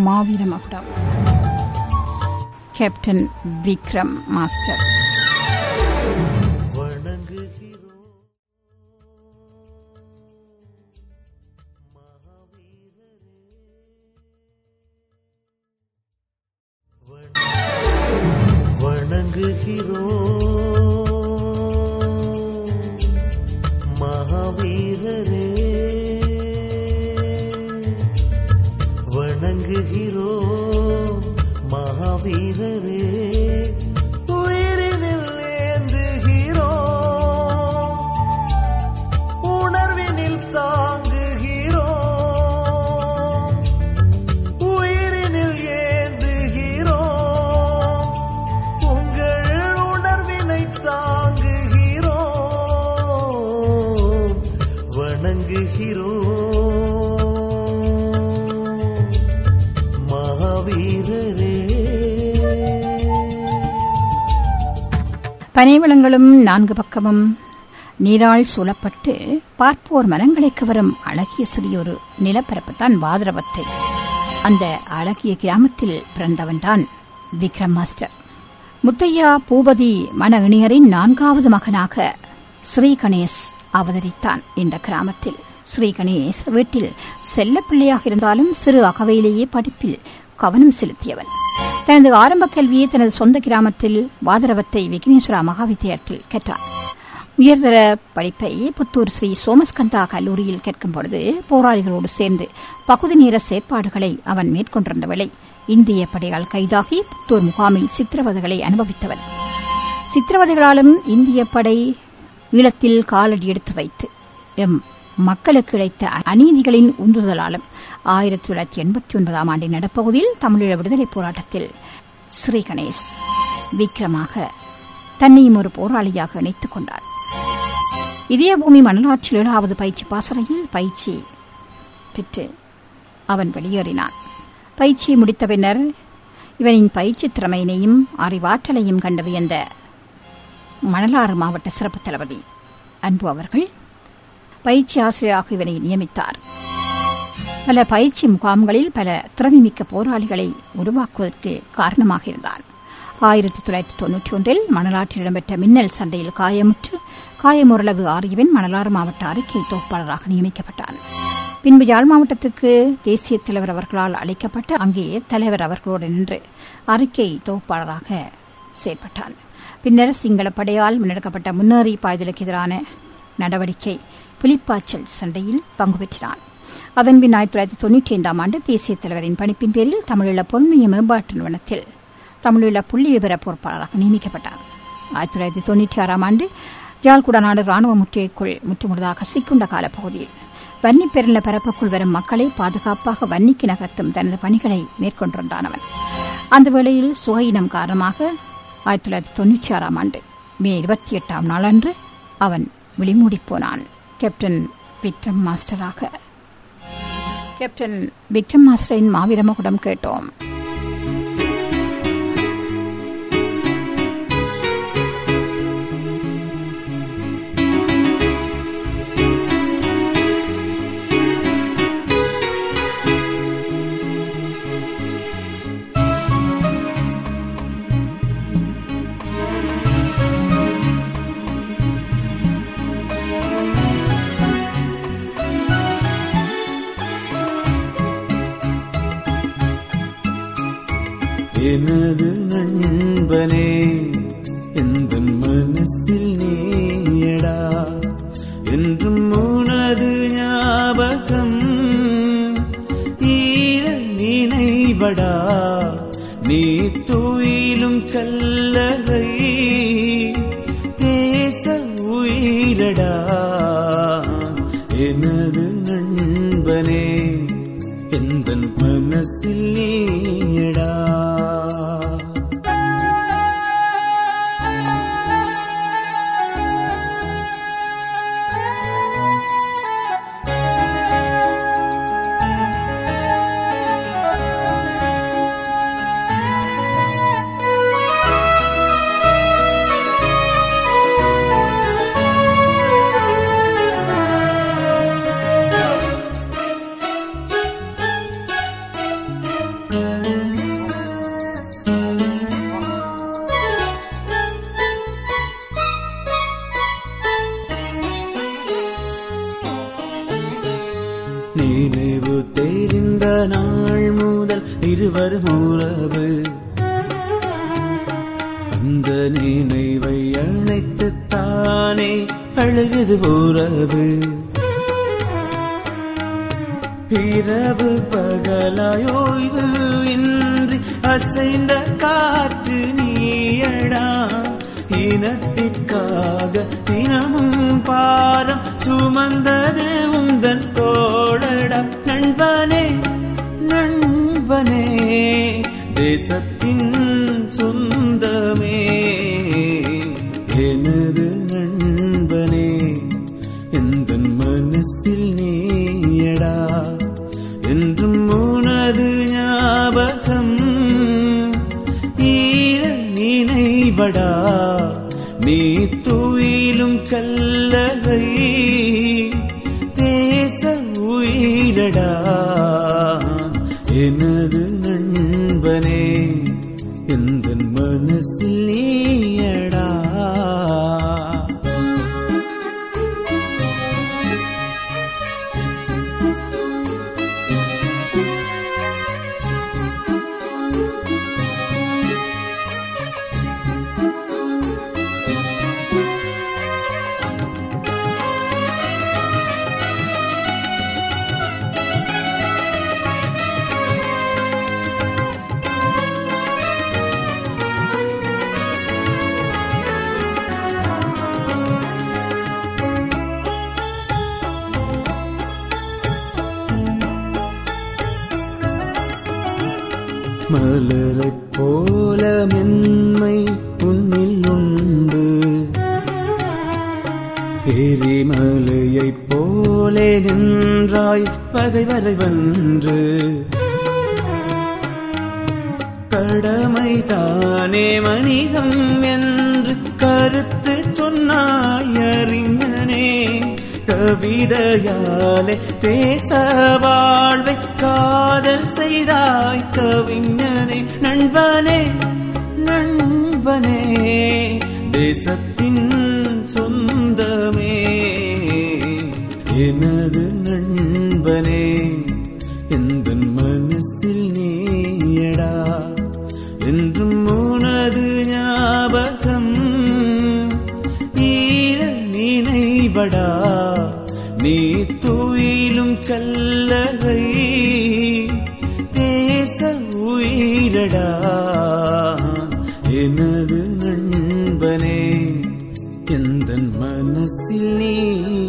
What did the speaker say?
மாவீரமகுடம் captain Vikram master வணங்குகிறோம் மகாவீரரே வணங்குகிறோம் மகாவீரரே உயிரினில் ஏந்துகிறோம் உணர்வினில் தாங்குகிறோம் உயிரினில் ஏந்துகிறோம் உங்கள் உணர்வினை தாங்குகிறோம் வணங்குகிறோம் மகாவீரரே பனைவளங்களும் நான்கு பக்கமும் நீரால் சூழப்பட்டு பார்ப்போர் மனங்களை கவரும் அழகிய சிறியொரு நிலப்பரப்புத்தான் வாதிரவத்தை அந்த அழகிய கிராமத்தில் பிறந்தவன்தான் விக்ரம் மாஸ்டர் முத்தையா பூபதி மன இணையரின் நான்காவது மகனாக ஸ்ரீ கணேஷ் அவதரித்தான் இந்த கிராமத்தில் ஸ்ரீ கணேஷ் வீட்டில் செல்லப்பிள்ளையாக இருந்தாலும் சிறு அகவையிலேயே படிப்பில் கவனம் செலுத்தியவன் தனது ஆரம்ப கல்வியை தனது சொந்த கிராமத்தில் வாதரவத்தை விக்னேஸ்வரா மகாவித்தியாலயத்தில் கற்றார் உயர்தர படிப்பை புத்தூர் ஸ்ரீ சோமஸ்கந்தா கல்லூரியில் கேட்கும் பொழுது போராளிகளோடு சேர்ந்து பகுதி நேர செயற்பாடுகளை அவன் மேற்கொண்டிருந்த வேளை இந்திய படையால் கைதாகி புத்தூர் முகாமில் சித்திரவதைகளை அனுபவித்தவன் சித்திரவதைகளாலும் இந்திய படை ஈழத்தில் காலடி எடுத்து வைத்து எம் மக்களுக்கு கிடைத்த அநீதிகளின் உந்துதலாலும் ஆயிரத்தி தொள்ளாயிரத்தி எண்பத்தி ஒன்பதாம் ஆண்டின் நடப்பகுதியில் தமிழீழ விடுதலைப் போராட்டத்தில் ஸ்ரீ கணேஷ் விக்ரமாக தன்னையும் ஒரு போராளியாக இணைத்துக் கொண்டார் இதயபூமி மணலாற்றில் ஏழாவது பயிற்சி பாசறையில் பயிற்சி பெற்று அவன் வெளியேறினான் பயிற்சியை முடித்த பின்னர் இவனின் பயிற்சி திறமையினையும் அறிவாற்றலையும் கண்டு வியந்த மணலாறு மாவட்ட சிறப்பு தளபதி அன்பு அவர்கள் பயிற்சி ஆசிரியராக இவனை நியமித்தார் பல பயிற்சி முகாம்களில் பல திறமைமிக்க போராளிகளை உருவாக்குவதற்கு காரணமாக இருந்தார் ஆயிரத்தி தொள்ளாயிரத்தி தொன்னூற்றி ஒன்றில் மணலாற்றில் இடம்பெற்ற மின்னல் சண்டையில் காயமுற்று காயமுரளவு ஆரியவன் மணலாறு மாவட்ட அறிக்கை தொகுப்பாளராக நியமிக்கப்பட்டார் பின்பு யாழ் மாவட்டத்துக்கு தேசிய தலைவர் அவர்களால் அழைக்கப்பட்டு அங்கே தலைவர் அவர்களோடு நின்று அறிக்கை தொகுப்பாளராக செயற்பட்டார் பின்னர் சிங்கள படையால் முன்னெடுக்கப்பட்ட முன்னேறி பாய்தலுக்கு எதிரான நடவடிக்கை புலிப்பாய்ச்சல் சண்டையில் பங்கு பெற்றான் அதன்பின் ஆயிரத்தி தொள்ளாயிரத்தி தொன்னூற்றி ஐந்தாம் ஆண்டு தேசிய தலைவரின் பணிப்பின் பேரில் தமிழீழ பொன்மைய மேம்பாட்டு நிறுவனத்தில் தமிழீழ புள்ளி விவர பொறுப்பாளராக நியமிக்கப்பட்டார் ஆயிரத்தி தொள்ளாயிரத்தி தொன்னூற்றி ஆறாம் ஆண்டு ஜாழ்குடநாடு ராணுவ முற்றுகைக்குள் முற்றுமுழுதாக சிக்குண்ட காலப்பகுதியில் வன்னி பெருநில பரப்புக்குள் வரும் மக்களை பாதுகாப்பாக வன்னிக்கு நகர்த்தும் தனது பணிகளை மேற்கொண்டிருந்தான் அவன் அந்த வேளையில் சுகையினம் காரணமாக ஆயிரத்தி தொள்ளாயிரத்தி தொன்னூற்றி ஆறாம் ஆண்டு மே இருபத்தி எட்டாம் நாளன்று அவன் விழிமூடிப் போனான் கேப்டன் விக்ரம் மாஸ்டராக கேப்டன் விக்ரம் மாஸ்டரின் மாவீரமகுடம் கேட்டோம் எனது நண்பனே எந்த மனசில் நீயடா என்றும் உனது ஞாபகம் ஈர நினைவடா நீ துயிலும் கல்லறை தேச உயிரடா எனது நண்பனே எந்த மனசில் நீயடா நினைவு தெரிந்த நாள் முதல் இருவரும் உறவு அந்த நினைவை அணைத்து தானே அழுகுது உறவு இரவு பகலாயோய்வு இன்றி அசைந்த காற்று நீயடா இனத்திற்காக தினமும் பாரம் சுமந்தது உந்தன் தோழடா நண்பனே நண்பனே தேசத்தின் சொந்தமே எனது நண்பனே எந்த மனசில் நீயடா என்றும் உனது ஞாபகம் ஈர நினைவடா நீ துயிலும் கல்லகை தேச உயிரடா எனது நண்பனே எந்த மனசில் நீயடா மலரைப் போல மென்மை உன்னில் உண்டு எரிமலையைப் போலே நின்றாய் பகைவரை வென்று கடமை தானே மனிதம் என்று கருத்து சொன்னாய் அறிஞனே கவிதையாலே தேச வாழ்வை காதல் செய்தாய் கவிஞனே நண்பனே நண்பனே தேசத்தின் சொந்தமே எனது நண்பனே எந்த மனசில் நீயடா என்றும் உனது ஞாபகம் ஈர நினைவடா நீ துயிலும் கல்லகை தேச உயிரடா எனது நண்பனே எந்த மனசில் நீ